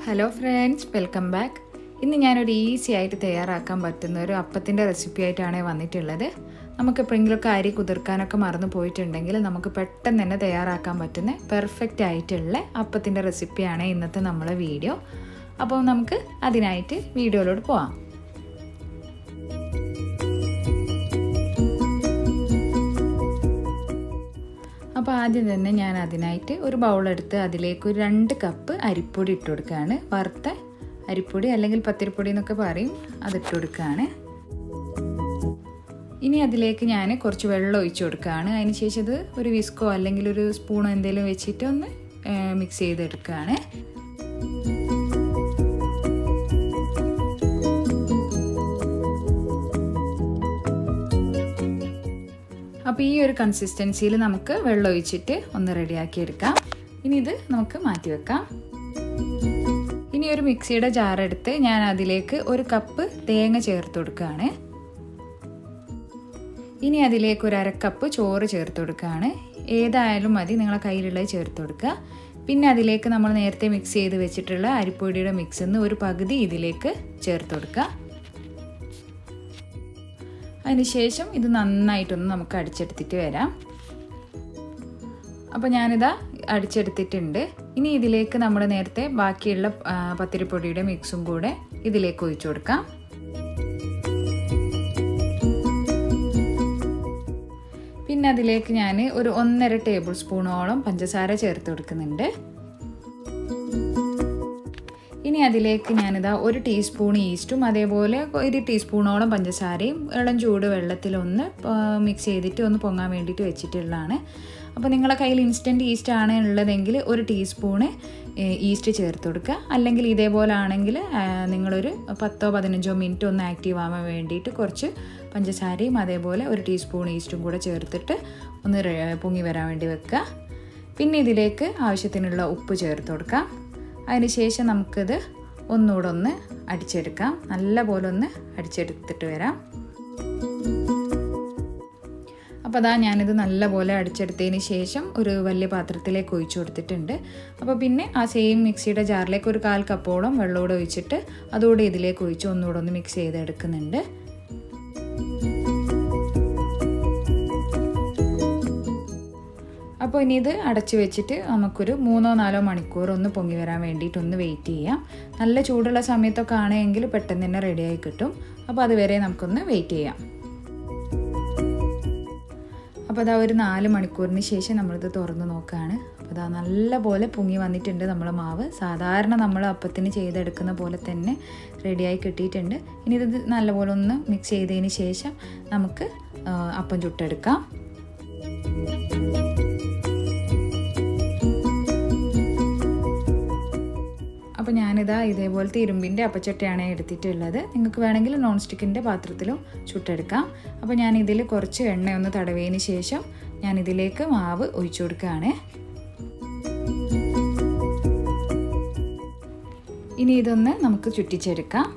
hello friends welcome back ഇന്ന് ഞാനൊരു easy ആയിട്ട് തയ്യാറാക്കാൻ പറ്റുന്ന ഒരു അപ്പത്തിൻ്റെ റെസിപ്പി ആയിട്ടാണ് വന്നിട്ടുള്ളത് നമുക്ക് എപ്പോഴെങ്കിലുമൊക്കെ അരി കുതിർക്കാനൊക്കെ മറന്നു പോയിട്ടുണ്ടെങ്കിൽ നമുക്ക് പെട്ടെന്ന് തന്നെ തയ്യാറാക്കാൻ പറ്റുന്ന പെർഫെക്റ്റ് ആയിട്ടുള്ള അപ്പത്തിൻ്റെ റെസിപ്പിയാണ് ഇന്നത്തെ നമ്മളെ വീഡിയോ അപ്പോൾ നമുക്ക് അതിനായിട്ട് വീഡിയോയിലോട്ട് പോവാം അപ്പോൾ ആദ്യം തന്നെ ഞാൻ അതിനായിട്ട് ഒരു ബൗളെടുത്ത് അതിലേക്ക് ഒരു രണ്ട് കപ്പ് അരിപ്പൊടി ഇട്ട് കൊടുക്കുകയാണ് വറുത്ത അരിപ്പൊടി അല്ലെങ്കിൽ പത്തിരിപ്പൊടി എന്നൊക്കെ പറയും അതിട്ട് കൊടുക്കുകയാണ് ഇനി അതിലേക്ക് ഞാൻ കുറച്ച് വെള്ളം ഒഴിച്ചു കൊടുക്കുകയാണ് അതിന് ശേഷം ഇത് ഒരു വിസ്കോ അല്ലെങ്കിൽ ഒരു സ്പൂണോ എന്തെങ്കിലും വെച്ചിട്ട് ഒന്ന് മിക്സ് ചെയ്തെടുക്കുകയാണ് അപ്പോൾ ഈ ഒരു കൺസിസ്റ്റൻസിയിൽ നമുക്ക് വെള്ളം ഒഴിച്ചിട്ട് ഒന്ന് റെഡിയാക്കി എടുക്കാം ഇനി ഇത് നമുക്ക് മാറ്റി വെക്കാം ഇനി ഒരു മിക്സിയുടെ ജാർ എടുത്ത് ഞാൻ അതിലേക്ക് ഒരു കപ്പ് തേങ്ങ ചേർത്ത് കൊടുക്കുകയാണ് ഇനി അതിലേക്ക് ഒരു അരക്കപ്പ് ചോറ് ചേർത്ത് കൊടുക്കുകയാണ് ഏതായാലും മതി നിങ്ങളെ കയ്യിലുള്ളത് ചേർത്ത് കൊടുക്കുക പിന്നെ അതിലേക്ക് നമ്മൾ നേരത്തെ മിക്സ് ചെയ്ത് വെച്ചിട്ടുള്ള അരിപ്പൊടിയുടെ മിക്സ് നിന്ന് ഒരു പകുതി ഇതിലേക്ക് ചേർത്ത് കൊടുക്കുക അതിനുശേഷം ഇത് നന്നായിട്ടൊന്ന് നമുക്ക് അടിച്ചെടുത്തിട്ട് വരാം അപ്പോൾ ഞാനിതാ അടിച്ചെടുത്തിട്ടുണ്ട് ഇനി ഇതിലേക്ക് നമ്മൾ നേരത്തെ ബാക്കിയുള്ള പത്തിരിപ്പൊടിയുടെ മിക്സും കൂടെ ഇതിലേക്ക് ഒഴിച്ചു കൊടുക്കാം പിന്നെ അതിലേക്ക് ഞാൻ ഒരു ഒന്നര ടേബിൾ സ്പൂണോളം പഞ്ചസാര ചേർത്ത് കൊടുക്കുന്നുണ്ട് ഇനി അതിലേക്ക് ഞാനിതാ ഒരു ടീസ്പൂൺ ഈസ്റ്റും അതേപോലെ ഒരു ടീസ്പൂണോളം പഞ്ചസാരയും ഇളം ചൂട് വെള്ളത്തിലൊന്ന് മിക്സ് ചെയ്തിട്ട് ഒന്ന് പൊങ്ങാൻ വേണ്ടിയിട്ട് വെച്ചിട്ടുള്ളതാണ് അപ്പോൾ നിങ്ങളുടെ കയ്യിൽ ഇൻസ്റ്റൻറ്റ് ഈസ്റ്റ് ആണ് ഉള്ളതെങ്കിൽ ഒരു ടീസ്പൂണ് ഈസ്റ്റ് ചേർത്ത് കൊടുക്കുക അല്ലെങ്കിൽ ഇതേപോലെ ആണെങ്കിൽ നിങ്ങളൊരു പത്തോ പതിനഞ്ചോ മിനിറ്റ് ഒന്ന് ആക്റ്റീവ് ആവാൻ വേണ്ടിയിട്ട് കുറച്ച് പഞ്ചസാരയും അതേപോലെ ഒരു ടീസ്പൂൺ ഈസ്റ്റും കൂടെ ചേർത്തിട്ട് ഒന്ന് പൊങ്ങി വരാൻ വേണ്ടി വെക്കുക പിന്നെ ഇതിലേക്ക് ആവശ്യത്തിനുള്ള ഉപ്പ് ചേർത്ത് കൊടുക്കാം അതിനുശേഷം നമുക്കിത് ഒന്നുകൂടെ ഒന്ന് അടിച്ചെടുക്കാം നല്ല പോലെ ഒന്ന് അടിച്ചെടുത്തിട്ട് വരാം അപ്പോൾ അതാ ഞാനിത് നല്ലപോലെ അടിച്ചെടുത്തതിന് ശേഷം ഒരു വലിയ പാത്രത്തിലേക്ക് ഒഴിച്ചു കൊടുത്തിട്ടുണ്ട് അപ്പോൾ പിന്നെ ആ സെയിം മിക്സിയുടെ ജാറിലേക്ക് ഒരു കാൽ കപ്പോളം വെള്ളമൂടെ ഒഴിച്ചിട്ട് അതുകൂടെ ഇതിലേക്ക് ഒഴിച്ച് ഒന്നുകൂടെ ഒന്ന് മിക്സ് ചെയ്തെടുക്കുന്നുണ്ട് അപ്പോൾ ഇനി ഇത് അടച്ചു വെച്ചിട്ട് നമുക്കൊരു മൂന്നോ നാലോ മണിക്കൂർ ഒന്ന് പൊങ്ങി വരാൻ വേണ്ടിയിട്ട് ഒന്ന് വെയിറ്റ് ചെയ്യാം നല്ല ചൂടുള്ള സമയത്തൊക്കെ ആണെങ്കിൽ പെട്ടെന്ന് തന്നെ റെഡിയായി കിട്ടും അപ്പോൾ അതുവരെ നമുക്കൊന്ന് വെയിറ്റ് ചെയ്യാം അപ്പോൾ അതാ ഒരു നാല് മണിക്കൂറിന് ശേഷം നമ്മളിത് തുറന്ന് നോക്കുകയാണ് അപ്പോൾ അതാ നല്ല പോലെ പൊങ്ങി വന്നിട്ടുണ്ട് നമ്മളെ മാവ് സാധാരണ നമ്മൾ അപ്പത്തിന് ചെയ്തെടുക്കുന്ന പോലെ തന്നെ റെഡിയായി കിട്ടിയിട്ടുണ്ട് ഇനി ഇത് നല്ലപോലെ ഒന്ന് മിക്സ് ചെയ്തതിന് ശേഷം നമുക്ക് അപ്പം ചുട്ടെടുക്കാം അപ്പോൾ ഞാനിതാ ഇതേപോലത്തെ ഇരുമ്പിൻ്റെ അപ്പച്ചട്ടയാണ് എടുത്തിട്ടുള്ളത് നിങ്ങൾക്ക് വേണമെങ്കിൽ നോൺ സ്റ്റിക്കിൻ്റെ പാത്രത്തിലും ചുട്ടെടുക്കാം അപ്പോൾ ഞാൻ ഇതിൽ കുറച്ച് എണ്ണ ഒന്ന് തടവിയതിന് ശേഷം ഞാൻ ഇതിലേക്ക് മാവ് ഒഴിച്ചു കൊടുക്കുകയാണ് ഇനി ഇതൊന്ന് നമുക്ക് ചുറ്റിച്ചെടുക്കാം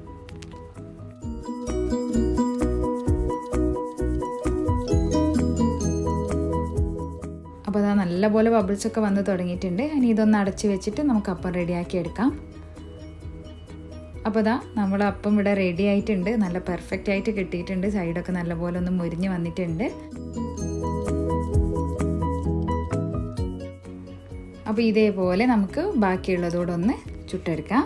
അപ്പോൾ അതാ നല്ലപോലെ ബബിൾസ് ഒക്കെ വന്ന് തുടങ്ങിയിട്ടുണ്ട് ഇനി ഇതൊന്ന് അടച്ച് വെച്ചിട്ട് നമുക്ക് അപ്പം റെഡിയാക്കി എടുക്കാം അപ്പോൾ അതാ നമ്മൾ അപ്പം ഇവിടെ റെഡി ആയിട്ടുണ്ട് നല്ല പെർഫെക്റ്റ് ആയിട്ട് കിട്ടിയിട്ടുണ്ട് സൈഡൊക്കെ നല്ലപോലെ ഒന്ന് മുരിഞ്ഞ് വന്നിട്ടുണ്ട് അപ്പോൾ ഇതേപോലെ നമുക്ക് ബാക്കിയുള്ളതോടെ ഒന്ന് ചുട്ടെടുക്കാം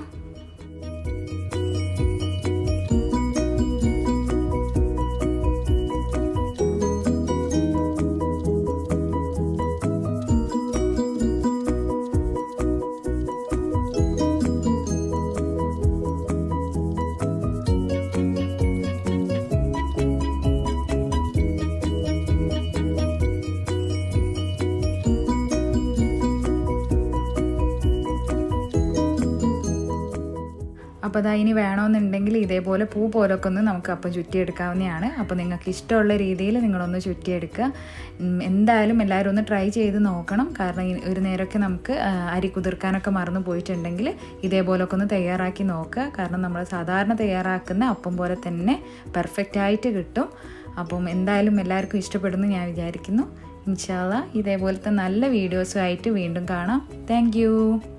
അപ്പോൾ അതാ ഇനി വേണമെന്നുണ്ടെങ്കിൽ ഇതേപോലെ പൂ പോലൊക്കെ ഒന്ന് നമുക്ക് അപ്പം ചുറ്റിയെടുക്കാവുന്നതാണ് അപ്പോൾ നിങ്ങൾക്ക് ഇഷ്ടമുള്ള രീതിയിൽ നിങ്ങളൊന്ന് ചുറ്റിയെടുക്കുക എന്തായാലും എല്ലാവരും ഒന്ന് ട്രൈ ചെയ്ത് നോക്കണം കാരണം ഒരു നേരമൊക്കെ നമുക്ക് അരി കുതിർക്കാനൊക്കെ മറന്നു പോയിട്ടുണ്ടെങ്കിൽ ഇതേപോലൊക്കെ ഒന്ന് തയ്യാറാക്കി നോക്കുക കാരണം നമ്മൾ സാധാരണ തയ്യാറാക്കുന്ന അപ്പം പോലെ തന്നെ പെർഫെക്റ്റ് ആയിട്ട് കിട്ടും അപ്പം എന്തായാലും എല്ലാവർക്കും ഇഷ്ടപ്പെടുന്നു ഞാൻ വിചാരിക്കുന്നു ഇൻഷാല്ല ഇതേപോലത്തെ നല്ല വീഡിയോസുമായിട്ട് വീണ്ടും കാണാം താങ്ക്